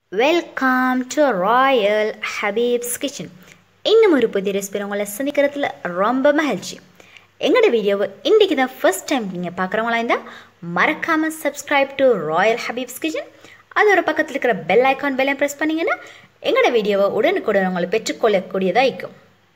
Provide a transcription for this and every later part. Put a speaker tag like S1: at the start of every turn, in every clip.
S1: welcome to royal Habibs kitchen இன்னும் ஒரு புதிய ரெசிபி உங்களை சந்திக்கிறதுல ரொம்ப மகிழ்ச்சி எங்களோட வீடியோவை இன்றைக்கி தான் ஃபர்ஸ்ட் டைம் நீங்கள் பார்க்குறவங்களா இருந்தால் மறக்காமல் subscribe to royal Habibs kitchen அதோட பக்கத்தில் இருக்கிற பெல் ஐக்கான் பெல்லையும் ப்ரெஸ் பண்ணிங்கன்னா எங்களோட வீடியோவை உடனுக்குடன் உங்களை பெற்றுக்கொள்ளக்கூடியதாக இருக்கும்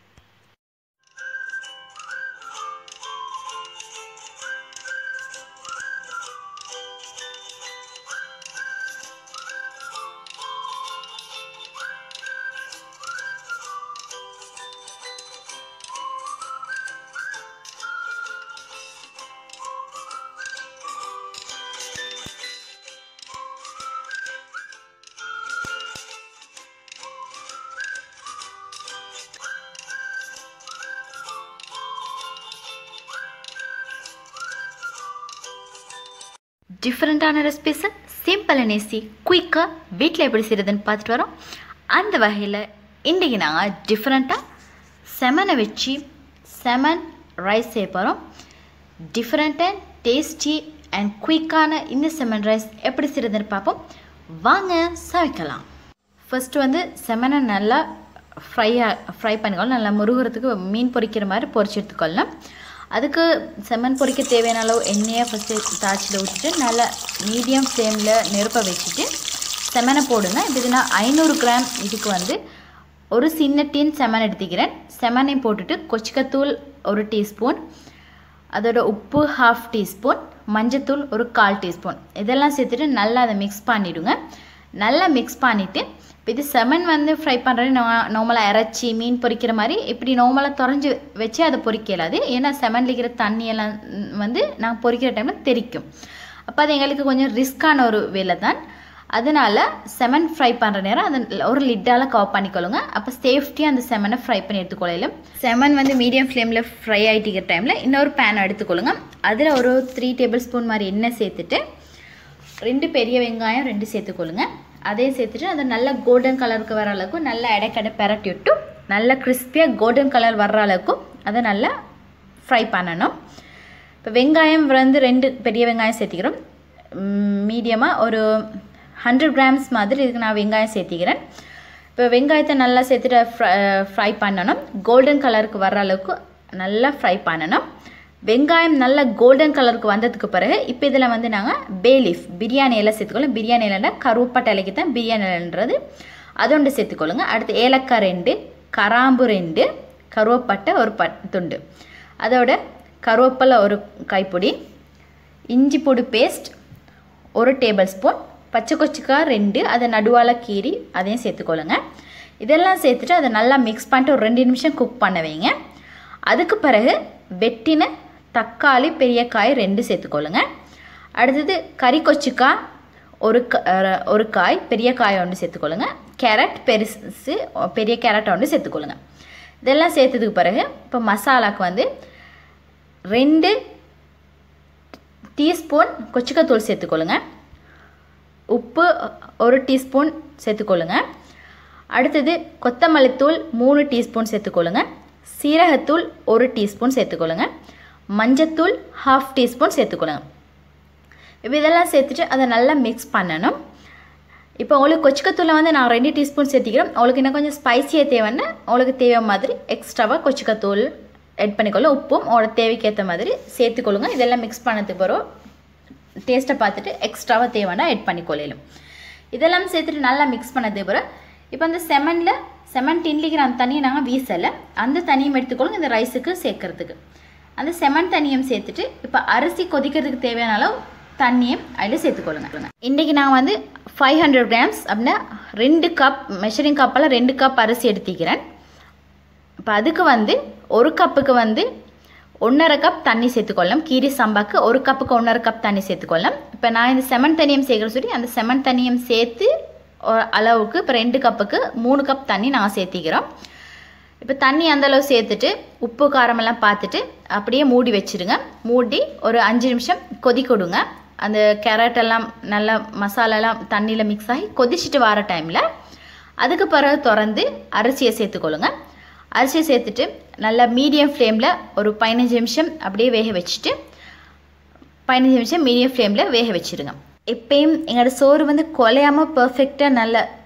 S1: டிஃப்ரெண்ட்டான ரெசிபிஸை சிம்பிள் அண்ட் ஈஸி குயிக்காக வீட்டில் எப்படி செய்கிறதுன்னு பார்த்துட்டு வரோம் அந்த வகையில் இன்றைக்கி நாங்கள் டிஃப்ரெண்ட்டாக செமனை வச்சு செமன் ரைஸ் செய்ய போகிறோம் டிஃப்ரெண்ட் அண்ட் டேஸ்டி அண்ட் குயிக்கான இந்த செமன் ரைஸ் எப்படி செய்கிறதுன்னு பார்ப்போம் வாங்க சமைக்கலாம் ஃபஸ்ட்டு வந்து செமனை நல்லா ஃப்ரையாக ஃப்ரை பண்ணிக்கொள்ளலாம் நல்லா முருகிறதுக்கு மீன் பொரிக்கிற மாதிரி பொரிச்சு எடுத்துக்கொள்ளலாம் அதுக்கு செம்மன் பொரிக்க தேவையான அளவு எண்ணெயை ஃபஸ்ட்டு தாய்ச்சியில் ஊற்றிட்டு நல்லா மீடியம் ஃப்ளேமில் நெருப்பை வச்சுட்டு செம்மனை போடுங்க இப்போ நான் ஐநூறு கிராம் இதுக்கு வந்து ஒரு சின்ன டீன் செம்மன் எடுத்துக்கிறேன் செம்மனை போட்டுட்டு கொச்சிக்கத்தூள் ஒரு டீஸ்பூன் அதோட உப்பு ஹாஃப் டீஸ்பூன் மஞ்சத்தூள் ஒரு கால் டீஸ்பூன் இதெல்லாம் சேர்த்துட்டு நல்லா அதை மிக்ஸ் பண்ணிவிடுங்க நல்லா மிக்ஸ் பண்ணிவிட்டு இப்போ இது செமன் வந்து ஃப்ரை பண்ணுறது நார்மலாக இறச்சி மீன் பொரிக்கிற மாதிரி இப்படி நார்மலாக தொலைஞ்சி வச்சு அதை பொரிக்கலாது ஏன்னா செமனில் இருக்கிற தண்ணியெல்லாம் வந்து நாங்கள் பொரிக்கிற டைமில் தெரிக்கும் அப்போ அது எங்களுக்கு கொஞ்சம் ரிஸ்க்கான ஒரு வேலை தான் அதனால் செமன் ஃப்ரை பண்ணுற நேரம் அதை ஒரு லிட்டால் கவர் பண்ணிக்கொள்ளுங்க அப்போ சேஃப்டியாக அந்த செமனை ஃப்ரை பண்ணி எடுத்துக்கொள்ளலாம் செமன் வந்து மீடியம் ஃப்ளேமில் ஃப்ரை ஆகிட்டிக்கிற டைமில் இன்னொரு பேன் எடுத்துக்கொள்ளுங்க அதில் ஒரு த்ரீ டேபிள் ஸ்பூன் மாதிரி எண்ணெய் சேர்த்துட்டு ரெண்டு பெரிய வெங்காயம் ரெண்டு சேர்த்துக்கொள்ளுங்க அதையும் சேர்த்துட்டு அதை நல்லா கோல்டன் கலருக்கு வர அளவுக்கு நல்லா இடைக்கடை பெரட்டி விட்டு நல்லா கிறிஸ்பியாக கோல்டன் கலர் வர்ற அளவுக்கு அதை நல்லா ஃப்ரை பண்ணணும் இப்போ வெங்காயம் வந்து ரெண்டு பெரிய வெங்காயம் சேர்த்திக்கிறோம் மீடியமாக ஒரு ஹண்ட்ரட் கிராம்ஸ் மாதிரி இதுக்கு நான் வெங்காயம் சேர்த்திக்கிறேன் இப்போ வெங்காயத்தை நல்லா சேர்த்துட்டு ஃப்ரை ஃப்ரை பண்ணணும் கோல்டன் கலருக்கு வர்ற அளவுக்கு நல்லா ஃப்ரை பண்ணணும் வெங்காயம் நல்ல கோல்டன் கலருக்கு வந்ததுக்கு பிறகு இப்போ இதில் வந்து நாங்கள் பேலீஃப் பிரியாணி இலை சேர்த்துக்கொள்ளும் பிரியாணி இலைன்னா கருவப்பட்டை இலைக்கு தான் பிரியாணி இலைன்றது அதொன்று சேர்த்துக்கொள்ளுங்க அடுத்து ஏலக்காய் ரெண்டு கராம்பு ரெண்டு கருவப்பட்டை ஒரு பட் துண்டு அதோட கருவேப்பிலை ஒரு கைப்பொடி இஞ்சி பொடி பேஸ்ட் ஒரு டேபிள் ஸ்பூன் பச்சை கொச்சிக்காய் ரெண்டு அதை நடுவால் கீறி அதையும் சேர்த்துக்கொள்ளுங்க இதெல்லாம் சேர்த்துட்டு அதை நல்லா மிக்ஸ் பண்ணிட்டு ஒரு ரெண்டு நிமிஷம் குக் பண்ண வைங்க அதுக்கு பிறகு வெட்டின தக்காளி பெரிய காய் ரெண்டு சேர்த்துக்கொள்ளுங்க அடுத்தது கறி கொச்சிக்காய் ஒரு க ஒரு காய் பெரிய காய் ஒன்று சேர்த்துக்கொள்ளுங்க கேரட் பெருசு பெரிய கேரட் ஒன்று சேர்த்துக்கொள்ளுங்க இதெல்லாம் சேர்த்ததுக்கு பிறகு இப்போ மசாலாவுக்கு வந்து ரெண்டு டீஸ்பூன் கொச்சிக்காத்தூள் சேர்த்துக்கொள்ளுங்க உப்பு ஒரு டீஸ்பூன் சேர்த்துக்கொள்ளுங்க அடுத்தது கொத்தமல்லித்தூள் மூணு டீஸ்பூன் சேர்த்துக்கொள்ளுங்க சீரகத்தூள் ஒரு டீஸ்பூன் சேர்த்துக்கொள்ளுங்க மஞ்சத்தூள் ஹாஃப் டீஸ்பூன் சேர்த்துக்கொள்ளுங்க இப்போ இதெல்லாம் சேர்த்துட்டு அதை நல்லா மிக்ஸ் பண்ணணும் இப்போ உங்களுக்கு கொச்சிக்கத்தூளை வந்து நான் ரெண்டு டீஸ்பூன் சேர்த்திக்கிறோம் உங்களுக்கு இன்னும் கொஞ்சம் ஸ்பைசியாக தேவைன்னா உங்களுக்கு தேவை மாதிரி எக்ஸ்ட்ராவாக கொச்சிக்கத்தூள் ஆட் பண்ணிக்கொள்ள உப்பும் உங்களோட தேவைக்கேற்ற மாதிரி சேர்த்துக்கொள்ளுங்க இதெல்லாம் மிக்ஸ் பண்ணதுக்கு பிறகு டேஸ்ட்டை பார்த்துட்டு எக்ஸ்ட்ராவாக தேவைன்னா ஆட் பண்ணிக்கொள்ளலும் இதெல்லாம் சேர்த்துட்டு நல்லா மிக்ஸ் பண்ணதுக்கு பிறகு இப்போ அந்த செமனில் செமன் டின்லிக்கிற அந்த தண்ணியை நாங்கள் வீசலை அந்த தண்ணியும் எடுத்துக்கொள்ளுங்க இந்த ரைஸுக்கு சேர்க்கறதுக்கு அந்த செமன் தண்ணியும் சேர்த்துட்டு இப்போ அரிசி கொதிக்கிறதுக்கு தேவையான அளவு தண்ணியும் அதில் சேர்த்துக்கொள்ளுங்க இன்றைக்கி நான் வந்து ஃபைவ் ஹண்ட்ரட் கிராம்ஸ் அப்படின்னா ரெண்டு கப் மெஷரிங் கப்பெல்லாம் ரெண்டு கப் அரிசி எடுத்துக்கிறேன் இப்போ அதுக்கு வந்து ஒரு கப்புக்கு வந்து ஒன்றரை கப் தண்ணி சேர்த்துக்கொள்ளலாம் கீரி சம்பாக்கு ஒரு கப்புக்கு ஒன்றரை கப் தண்ணி சேர்த்துக்கொள்ளலாம் இப்போ நான் இந்த செமன் தண்ணியும் சேர்க்குற சொல்லி அந்த செமன் தண்ணியும் சேர்த்து அளவுக்கு இப்போ ரெண்டு கப்புக்கு மூணு கப் தண்ணி நாங்கள் சேர்த்திக்கிறோம் இப்போ தண்ணி அந்தளவு சேர்த்துட்டு உப்பு காரமெல்லாம் பார்த்துட்டு அப்படியே மூடி வச்சுருங்க மூடி ஒரு அஞ்சு நிமிஷம் கொதிக்க விடுங்க அந்த கேரட் எல்லாம் நல்லா மசாலாலாம் தண்ணியில் மிக்ஸ் ஆகி கொதிச்சுட்டு வர டைமில் அதுக்கு பிறகு திறந்து அரிசியை சேர்த்துக்கொள்ளுங்க அரிசியை சேர்த்துட்டு நல்லா மீடியம் ஃப்ளேமில் ஒரு பதினஞ்சு நிமிஷம் அப்படியே வேக வச்சுட்டு பதினஞ்சு நிமிஷம் மீடியம் ஃப்ளேமில் வேக வச்சுருங்க எப்பயும் எங்களோட சோறு வந்து குலையாமல் பர்ஃபெக்டாக நல்ல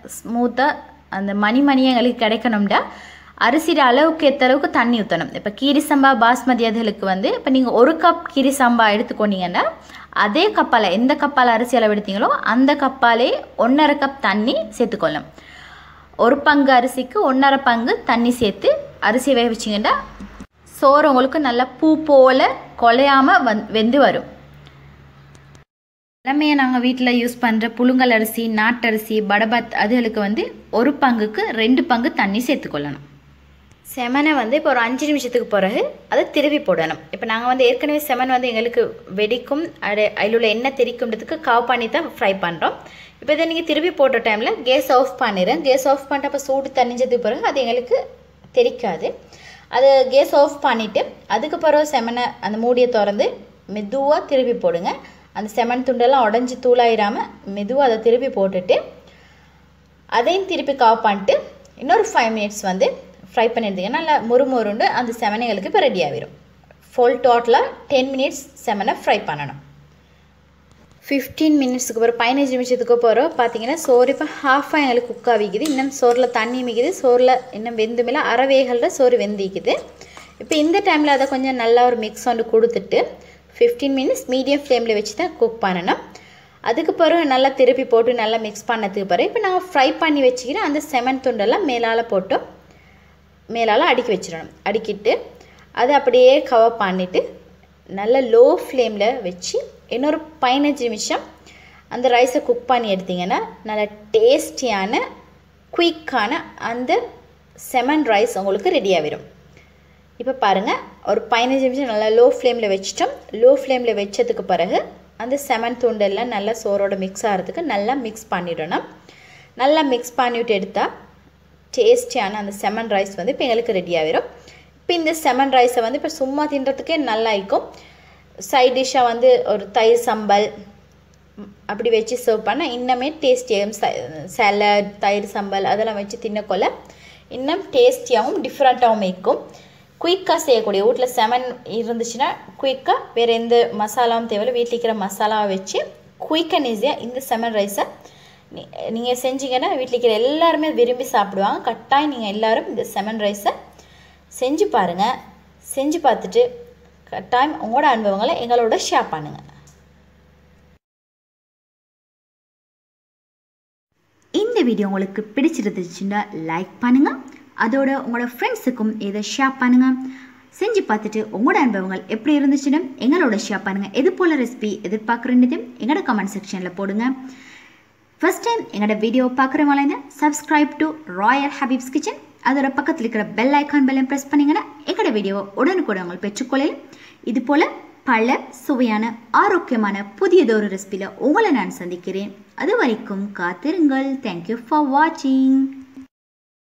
S1: ஸ்மூத்தாக அந்த மணி மணியாக எங்களுக்கு கிடைக்கணும்டா அரிசியோட அளவுக்கு ஏற்ற அளவுக்கு தண்ணி ஊற்றணும் இப்போ கீரி சம்பா பாஸ்மதி அதுகளுக்கு வந்து இப்போ நீங்கள் ஒரு கப் கீரி சம்பா எடுத்துக்கொண்டீங்கன்னா அதே கப்பால் எந்த கப்பால் அரிசி அளவு எடுத்தீங்களோ அந்த கப்பாலே ஒன்றரை கப் தண்ணி சேர்த்துக்கொள்ளணும் ஒரு பங்கு அரிசிக்கு ஒன்றரை பங்கு தண்ணி சேர்த்து அரிசி வேக வச்சிங்கன்னா சோறு உங்களுக்கு நல்லா பூ போல் குலையாமல் வந் வெந்து வரும் எல்லாமே நாங்கள் வீட்டில் யூஸ் பண்ணுற புழுங்கல் அரிசி நாட்டரிசி படபாத் அதுகளுக்கு வந்து ஒரு பங்குக்கு ரெண்டு பங்கு தண்ணி சேர்த்துக்கொள்ளணும் செமனை வந்து இப்போ ஒரு அஞ்சு நிமிஷத்துக்கு பிறகு அதை திருப்பி போடணும் இப்போ நாங்கள் வந்து ஏற்கனவே செமன் வந்து எங்களுக்கு வெடிக்கும் அது அதில் உள்ள எண்ணெய் தெரிக்கும்ன்றதுக்கு காவ் பண்ணி தான் ஃப்ரை பண்ணுறோம் இப்போ இதை நீங்கள் திருப்பி போட்ட டைமில் கேஸ் ஆஃப் பண்ணிடுறேன் கேஸ் ஆஃப் பண்ணிட்டப்போ சூடு தணிஞ்சதுக்கு பிறகு அது எங்களுக்கு தெரிக்காது அது கேஸ் ஆஃப் பண்ணிவிட்டு அதுக்கு பிறகு செமனை அந்த மூடியை திறந்து மெதுவாக திருப்பி போடுங்க அந்த செமன் துண்டெல்லாம் உடஞ்சி தூளாயிராமல் மெதுவாக அதை திருப்பி போட்டுட்டு அதையும் திருப்பி காவ் பண்ணிட்டு இன்னொரு ஃபைவ் மினிட்ஸ் வந்து ஃப்ரை பண்ணி எடுத்தீங்கன்னா நல்லா முறுமுறுண்டு அந்த செமனைகளுக்கு இப்போ ரெடி ஆகிடும் ஃபுல் டோட்டலாக டென் மினிட்ஸ் செமனை ஃப்ரை பண்ணணும் ஃபிஃப்டீன் மினிட்ஸுக்கு அப்புறம் பதினஞ்சு நிமிஷத்துக்கு அப்புறம் பார்த்தீங்கன்னா சோறு இப்போ ஹாஃபாக எங்களுக்கு குக் ஆகிக்குது இன்னும் சோறில் தண்ணி மிக்குது சோறில் இன்னும் வெந்துமில்ல அரை வேகலில் சோறு வெந்திக்குது இப்போ இந்த டைமில் அதை கொஞ்சம் நல்லா ஒரு மிக்ஸ் வந்து கொடுத்துட்டு ஃபிஃப்டீன் மினிட்ஸ் மீடியம் ஃப்ளேமில் வச்சு தான் குக் பண்ணணும் அதுக்கு பிறகு நல்லா திருப்பி போட்டு நல்லா மிக்ஸ் பண்ணதுக்கு பிறகு இப்போ நாங்கள் ஃப்ரை பண்ணி வச்சுக்கிற அந்த செமன் துண்டெல்லாம் மேலால் போட்டு மேலால் அடுக்கி வச்சிடணும் அடுக்கிட்டு அதை அப்படியே கவர் பண்ணிவிட்டு நல்ல லோ ஃப்ளேமில் வச்சு இன்னொரு பதினஞ்சு நிமிஷம் அந்த ரைஸை குக் பண்ணி எடுத்திங்கன்னா நல்ல டேஸ்டியான குயிக்கான அந்த செமன் ரைஸ் உங்களுக்கு ரெடி ஆகிடும் இப்போ பாருங்கள் ஒரு பதினஞ்சு நிமிஷம் நல்லா லோ ஃப்ளேமில் வச்சிட்டோம் லோ ஃப்ளேமில் வச்சதுக்கு பிறகு அந்த செமன் துண்டெல்லாம் நல்லா சோறோட மிக்ஸ் ஆகிறதுக்கு நல்லா மிக்ஸ் பண்ணிடணும் நல்லா மிக்ஸ் பண்ணிவிட்டு எடுத்தால் டேஸ்டியான அந்த செமன் ரைஸ் வந்து இப்போ எங்களுக்கு ரெடி ஆகிடும் இப்போ இந்த செமன் ரைஸை வந்து இப்போ சும்மா தின்றதுக்கே நல்லா இருக்கும் சைட் டிஷ்ஷாக வந்து ஒரு தயிர் சம்பல் அப்படி வச்சு சர்வ் பண்ணால் இன்னமே டேஸ்டியாகவும் சலட் தயிர் சம்பல் அதெல்லாம் வச்சு தின்னக்கொள்ள இன்னும் டேஸ்டியாகவும் டிஃப்ரெண்ட்டாகவும் இருக்கும் குயிக்காக செய்யக்கூடிய வீட்டில் செமன் இருந்துச்சுன்னா குயிக்காக வேறு எந்த மசாலாவும் தேவையில்ல வீட்டில் இருக்கிற மசாலாவை வச்சு குயிக் அண்ட் ஈஸியாக இந்த செமன் ரைஸை நீங்கள் செஞ்சீங்கன்னா வீட்டில் இருக்கிற எல்லாருமே விரும்பி சாப்பிடுவாங்க கட்டாயம் நீங்கள் எல்லோரும் இந்த செமன் ரைஸை செஞ்சு பாருங்கள் செஞ்சு பார்த்துட்டு கட்டாயம் உங்களோட அனுபவங்களை எங்களோட ஷேர் பண்ணுங்கள்
S2: இந்த வீடியோ உங்களுக்கு பிடிச்சிருந்துச்சுன்னா லைக் பண்ணுங்கள் அதோட உங்களோட ஃப்ரெண்ட்ஸுக்கும் இதை ஷேர் பண்ணுங்கள் செஞ்சு பார்த்துட்டு உங்களோட அனுபவங்கள் எப்படி இருந்துச்சுன்னு எங்களோட ஷேர் பண்ணுங்கள் எது போல் ரெசிபி எதிர்பார்க்குறேன்றதையும் எங்களோட கமெண்ட் செக்ஷனில் போடுங்க ஃபர்ஸ்ட் டைம் எங்களோட வீடியோ பார்க்குறவங்கள subscribe to royal Habibs kitchen அதோட பக்கத்தில் இருக்கிற பெல் ஐக்கான் பெல்லையும் ப்ரெஸ் பண்ணிங்கன்னா எங்களோட வீடியோவை உடனுக்குடன் உங்கள் பெற்றுக்கொள்ளலாம் இது போல் பல சுவையான ஆரோக்கியமான புதியதொரு ரெசிபியில் உங்களை நான் சந்திக்கிறேன் அது வரைக்கும் காத்திருங்கள் தேங்க்யூ ஃபார் வாட்சிங்